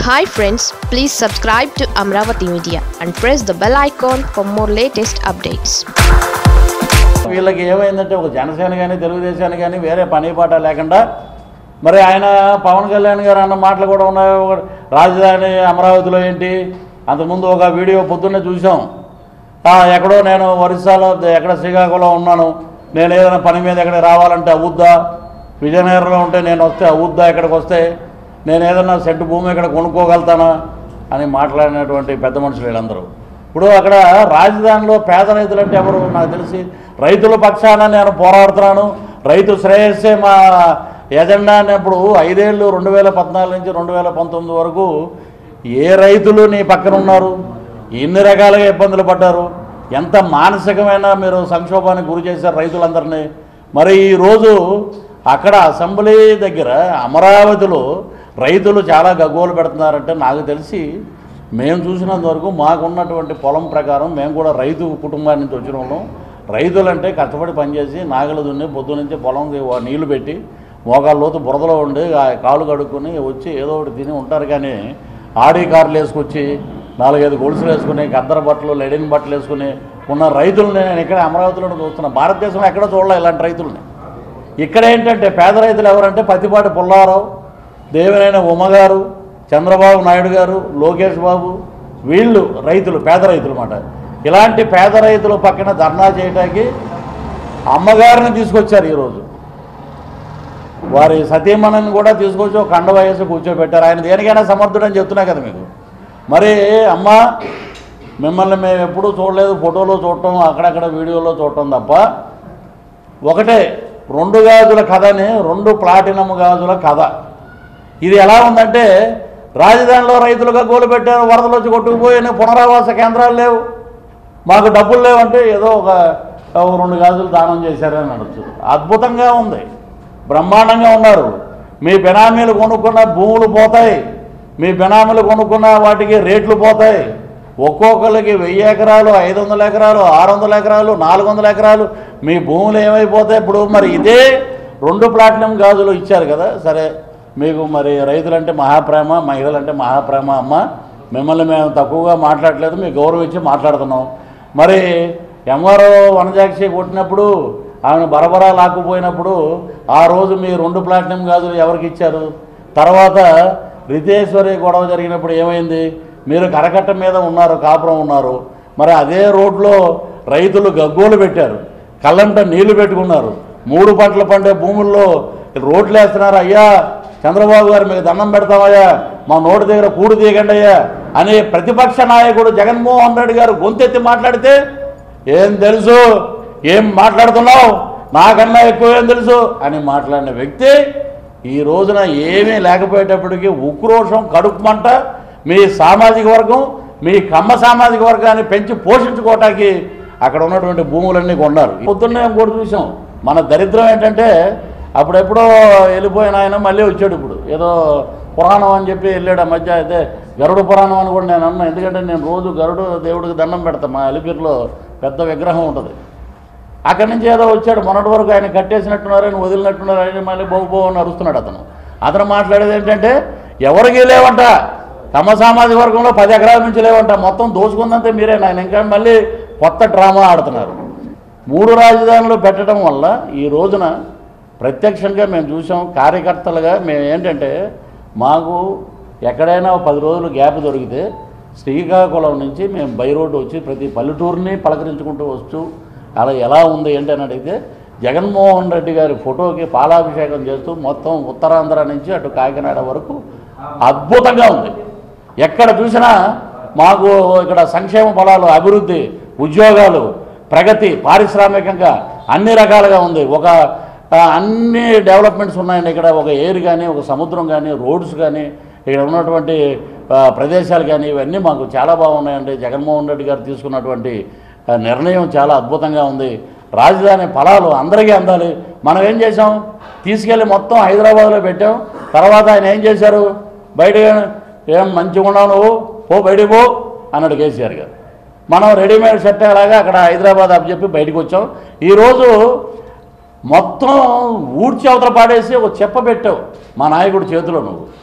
hi friends please subscribe to Amaravati media and press the bell icon for more latest updates వీళ్ళకి ఏమైందంటే ఒక జనసేన కానీ తెలుగుదేశాన్ని కానీ వేరే పని పాట లేకుండా మరి ఆయన పవన్ కళ్యాణ్ గారు అన్న మాటలు కూడా ఉన్నాయి ఒక రాజధాని అమరావతిలో ఏంటి అంతకుముందు ఒక వీడియో పొద్దున్నే చూసాం ఆ, ఎక్కడో నేను ఒరిస్సాలో ఎక్కడ శ్రీకాకుళం ఉన్నాను నేను ఏదైనా పని మీద ఎక్కడ రావాలంటే అవుద్దా విజయనగరంలో ఉంటే నేను వస్తే అవుద్దా ఇక్కడికి వస్తే నేను ఏదైనా సెంటు భూమి ఇక్కడ కొనుక్కోగలుగుతానా అని మాట్లాడినటువంటి పెద్ద మనుషులు వీళ్ళందరూ ఇప్పుడు అక్కడ రాజధానిలో పేద రైతులు అంటే ఎవరు నాకు తెలిసి రైతుల పక్షాన నేను పోరాడుతున్నాను రైతు శ్రేయస్సే మా ఎజెండా అన్నప్పుడు ఐదేళ్ళు రెండు వేల పద్నాలుగు నుంచి రెండు వేల పంతొమ్మిది వరకు ఏ రైతులు నీ పక్కన ఉన్నారు ఎన్ని రకాలుగా ఇబ్బందులు పడ్డారు ఎంత మానసికమైన మీరు సంక్షోభానికి గురి చేశారు రైతులందరినీ మరి ఈరోజు అక్కడ అసెంబ్లీ దగ్గర అమరావతిలో రైతులు చాలా గగ్గోలు పెడుతున్నారంటే నాకు తెలిసి మేము చూసినంత వరకు మాకున్నటువంటి పొలం ప్రకారం మేము కూడా రైతు కుటుంబాన్ని నుంచి వచ్చిన వాళ్ళం రైతులంటే కష్టపడి పనిచేసి నాగలు దున్ని పొద్దు నుంచి పొలంకి ఓ నీళ్లు పెట్టి మోకాళ్ళ లోతు బురదలో ఉండి ఆ కాళ్ళు కడుక్కొని వచ్చి ఏదో ఒకటి తిని ఉంటారు కానీ ఆడి కార్లు వేసుకొచ్చి నాలుగైదు గొలుసులు వేసుకుని గద్దర బట్టలు లెడిన్ బట్టలు వేసుకుని ఉన్న రైతులని నేను ఇక్కడ అమరావతిలో చూస్తున్నా భారతదేశంలో ఎక్కడ చూడలే ఇలాంటి రైతుల్ని ఇక్కడ ఏంటంటే పేద రైతులు ఎవరంటే పత్తిపాటి పుల్లారావు దేవినైన ఉమ్మగారు చంద్రబాబు నాయుడు గారు లోకేష్ బాబు వీళ్ళు రైతులు పేద రైతులు మాట ఇలాంటి పేద రైతుల పక్కన ధర్నా చేయడానికి అమ్మగారిని తీసుకొచ్చారు ఈరోజు వారి సతీమణిని కూడా తీసుకొచ్చి ఒక కండ వయసు కూర్చోబెట్టారు ఆయన దేనికైనా సమర్థుడని చెప్తున్నా కదా మీకు మరి అమ్మ మిమ్మల్ని మేము ఎప్పుడూ చూడలేదు ఫోటోలో చూడటం అక్కడక్కడ వీడియోలో చూడటం తప్ప ఒకటే రెండు గాజుల కథని రెండు ప్లాటినం గాజుల కథ ఇది ఎలా ఉందంటే రాజధానిలో రైతులుగా గోలు పెట్టారు వరదలు వచ్చి కొట్టుకుపోయిన పునరావాస కేంద్రాలు లేవు మాకు డబ్బులు లేవంటే ఏదో ఒక ఒక రెండు గాజులు దానం చేశారని అనొచ్చు అద్భుతంగా ఉంది బ్రహ్మాండంగా ఉన్నారు మీ బెనామీలు కొనుక్కున్న భూములు పోతాయి మీ బెనామీలు కొనుక్కున్న వాటికి రేట్లు పోతాయి ఒక్కొక్కరికి వెయ్యి ఎకరాలు ఐదు వందల ఎకరాలు ఆరు వందల ఎకరాలు నాలుగు వందల ఎకరాలు మీ భూములు ఏమైపోతాయి ఇప్పుడు మరి ఇదే రెండు ప్లాటినం గాజులు ఇచ్చారు కదా సరే మీకు మరి రైతులంటే మహాప్రేమ మహిళలంటే మహాప్రేమ అమ్మ మిమ్మల్ని మేము తక్కువగా మాట్లాడలేదు మీకు గౌరవం ఇచ్చి మాట్లాడుతున్నాం మరి ఎంఆర్ఓ వనజాక్షి కొట్టినప్పుడు ఆమెను బరబరా లాక్కుపోయినప్పుడు ఆ రోజు మీ రెండు ప్లాటినం గాజులు ఎవరికి ఇచ్చారు తర్వాత రితేశ్వరి గొడవ జరిగినప్పుడు ఏమైంది మీరు కరకట్ట మీద ఉన్నారు కాపురం ఉన్నారు మరి అదే రోడ్లో రైతులు గగ్గోలు పెట్టారు కళ్ళంట నీళ్లు పెట్టుకున్నారు మూడు పంటలు పండే భూముల్లో రోడ్లు వేస్తున్నారు అయ్యా చంద్రబాబు గారు మీకు దండం పెడతామయ్యా మా నోటి దగ్గర కూడు తీయకండి అయ్యా అనే ప్రతిపక్ష నాయకుడు జగన్మోహన్ రెడ్డి గారు గొంతెత్తి మాట్లాడితే ఏం తెలుసు ఏం మాట్లాడుతున్నావు నాకన్నా ఎక్కువ ఏం తెలుసు అని మాట్లాడిన వ్యక్తి ఈ రోజున ఏమీ లేకపోయేటప్పటికీ ఉక్రోషం కడుపుమంట మీ సామాజిక వర్గం మీ కమ్మ సామాజిక వర్గాన్ని పెంచి పోషించుకోవటానికి అక్కడ ఉన్నటువంటి భూములన్నీ కొన్నారు పొద్దున్నే కూడా చూసాం మన దరిద్రం ఏంటంటే అప్పుడెప్పుడో వెళ్ళిపోయిన ఆయన మళ్ళీ వచ్చాడు ఇప్పుడు ఏదో పురాణం అని చెప్పి వెళ్ళాడు ఆ మధ్య అయితే గరుడ పురాణం అని కూడా నేను అన్నా ఎందుకంటే నేను రోజు గరుడు దేవుడికి దండం పెడతాను మా అలిపిరిలో పెద్ద విగ్రహం ఉంటుంది అక్కడి నుంచి ఏదో వచ్చాడు మొన్నటి వరకు ఆయన కట్టేసినట్టున్నారు ఆయన వదిలినట్టున్నారు ఆయన మళ్ళీ బహు బహు అని అరుస్తున్నాడు అతను అతను మాట్లాడేది ఏంటంటే ఎవరికి లేవంట తమ సామాజిక వర్గంలో పది ఎకరాల నుంచి లేవంట మొత్తం దోచుకుందంతే మీరే ఆయన ఇంకా మళ్ళీ కొత్త డ్రామా ఆడుతున్నారు మూడు రాజధానులు పెట్టడం వల్ల ఈ రోజున ప్రత్యక్షంగా మేము చూసాం కార్యకర్తలుగా మేము ఏంటంటే మాకు ఎక్కడైనా ఒక పది రోజులు గ్యాప్ దొరికితే శ్రీకాకుళం నుంచి మేము బై రోడ్డు వచ్చి ప్రతి పల్లెటూరుని పలకరించుకుంటూ వస్తూ అలా ఎలా ఉంది ఏంటి అని అడిగితే జగన్మోహన్ రెడ్డి గారి ఫోటోకి పాలాభిషేకం చేస్తూ మొత్తం ఉత్తరాంధ్ర నుంచి అటు కాకినాడ వరకు అద్భుతంగా ఉంది ఎక్కడ చూసినా మాకు ఇక్కడ సంక్షేమ ఫలాలు అభివృద్ధి ఉద్యోగాలు ప్రగతి పారిశ్రామికంగా అన్ని రకాలుగా ఉంది ఒక ఆ, అన్ని డెవలప్మెంట్స్ ఉన్నాయండి ఇక్కడ ఒక ఎయిర్ కానీ ఒక సముద్రం కానీ రోడ్స్ కానీ ఇక్కడ ఉన్నటువంటి ఆ, ప్రదేశాలు కానీ ఇవన్నీ మాకు చాలా బాగున్నాయండి జగన్మోహన్ రెడ్డి గారు తీసుకున్నటువంటి ఆ, నిర్ణయం చాలా అద్భుతంగా ఉంది రాజధాని ఫలాలు అందరికీ అందాలి మనం ఏం చేసాం తీసుకెళ్ళి మొత్తం హైదరాబాద్లో పెట్టాం తర్వాత ఆయన ఏం చేశారు బయట ఏం మంచిగా ఉన్నావు నువ్వు పో బయటికి పో అన్నాడు కేసీఆర్ గారు మనం రెడీమేడ్ షర్ట్ అలాగా అక్కడ హైదరాబాద్ అప్పు చెప్పి బయటకు వచ్చాం ఈరోజు మొత్తం ఊడ్చి అవతల పాడేసి ఒక చెప్ప పెట్టావు మా నాయకుడి చేతిలో నువ్వు